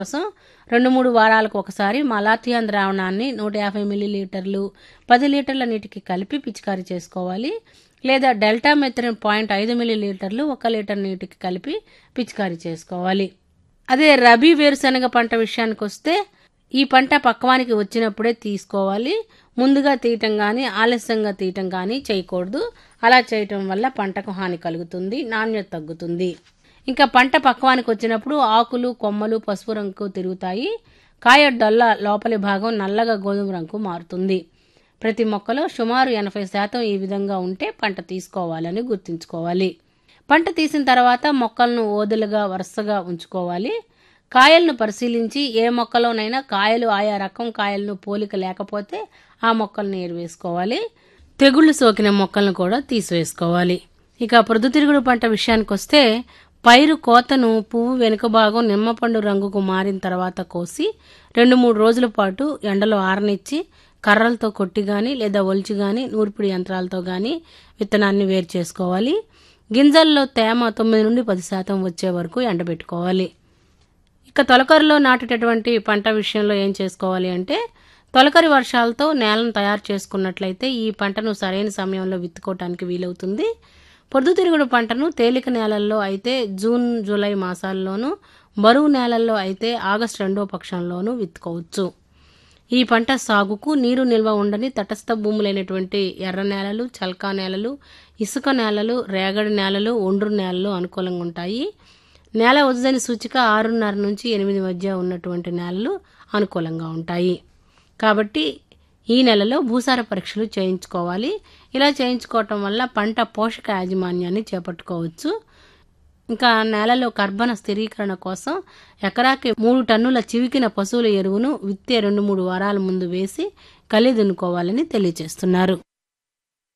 కోసం రెండు మూడు వారాలకు ఒకసారి మలాథియాన్ ద్రావణాన్ని నూట యాభై మిల్లీలీటర్లు పది లీటర్ల నీటికి కలిపి పిచికారీ చేసుకోవాలి లేదా డెల్టా మెథరిన్ పాయింట్ ఐదు మిల్లీలీటర్లు ఒక లీటర్ నీటికి కలిపి పిచికారీ చేసుకోవాలి అదే రబీ వేరుశనగ పంట విషయానికి వస్తే ఈ పంట పక్వానికి వచ్చినప్పుడే తీసుకోవాలి ముందుగా తీయటం కానీ ఆలస్యంగా తీయటం కానీ చేయకూడదు అలా చేయటం వల్ల పంటకు హాని కలుగుతుంది నాణ్యత తగ్గుతుంది ఇంకా పంట పక్వానికి వచ్చినప్పుడు ఆకులు కొమ్మలు పసుపు రంగు తిరుగుతాయి కాయ డొల్ల లోపలి భాగం నల్లగా గోధుమ రంగు మారుతుంది ప్రతి మొక్కలో సుమారు ఎనభై శాతం ఈ విధంగా ఉంటే పంట తీసుకోవాలని గుర్తుంచుకోవాలి పంట తీసిన తర్వాత మొక్కలను ఓదలుగా వరుసగా ఉంచుకోవాలి కాయలను పరిశీలించి ఏ మొక్కలోనైనా కాయలు ఆయా రకం కాయలను పోలిక లేకపోతే ఆ మొక్కలను ఏరివేసుకోవాలి తెగుళ్లు సోకిన మొక్కలను కూడా తీసివేసుకోవాలి ఇక ప్రొద్దుతిరుగుడు పంట విషయానికి వస్తే పైరు కోతను పువ్వు వెనుక భాగం నిమ్మపండు రంగుకు మారిన తర్వాత కోసి రెండు మూడు రోజుల పాటు ఎండలో ఆరనిచ్చి కర్రలతో కొట్టి గాని లేదా ఒలిచి గాని నూర్పిడి యంత్రాలతో గాని విత్తనాన్ని వేరు చేసుకోవాలి గింజల్లో తేమ తొమ్మిది నుండి పది శాతం వచ్చే వరకు ఎండబెట్టుకోవాలి ఇక తొలకరిలో నాటేటటువంటి పంట విషయంలో ఏం చేసుకోవాలి అంటే తొలకరి వర్షాలతో నేలను తయారు చేసుకున్నట్లయితే ఈ పంటను సరైన సమయంలో విత్తుకోవటానికి వీలవుతుంది పొద్దుతిరుగుడు పంటను తేలిక నేలల్లో అయితే జూన్ జూలై మాసాల్లోనూ బరువు నేలల్లో అయితే ఆగస్టు రెండో పక్షంలోనూ విత్తుకోవచ్చు ఈ పంట సాగుకు నీరు నిల్వ ఉండని తటస్థ భూములైనటువంటి ఎర్ర నేలలు చల్కా నేలలు ఇసుక నేలలు రేగడి నేలలు ఒండ్రు నేలలు అనుకూలంగా ఉంటాయి నేల వజని సూచిక ఆరున్నర నుంచి ఎనిమిది మధ్య ఉన్నటువంటి నేలలు అనుకూలంగా ఉంటాయి కాబట్టి ఈ నెలలో భూసార పరీక్షలు చేయించుకోవాలి ఇలా చేయించుకోవటం వల్ల పంట పోషక యాజమాన్యాన్ని చేపట్టుకోవచ్చు ఇంకా నేలలో కర్బన స్థిరీకరణ కోసం ఎకరాకి మూడు టన్నుల చివికిన పశువుల ఎరువును విత్తే రెండు మూడు వారాల ముందు వేసి కలి దున్నుకోవాలని తెలియజేస్తున్నారు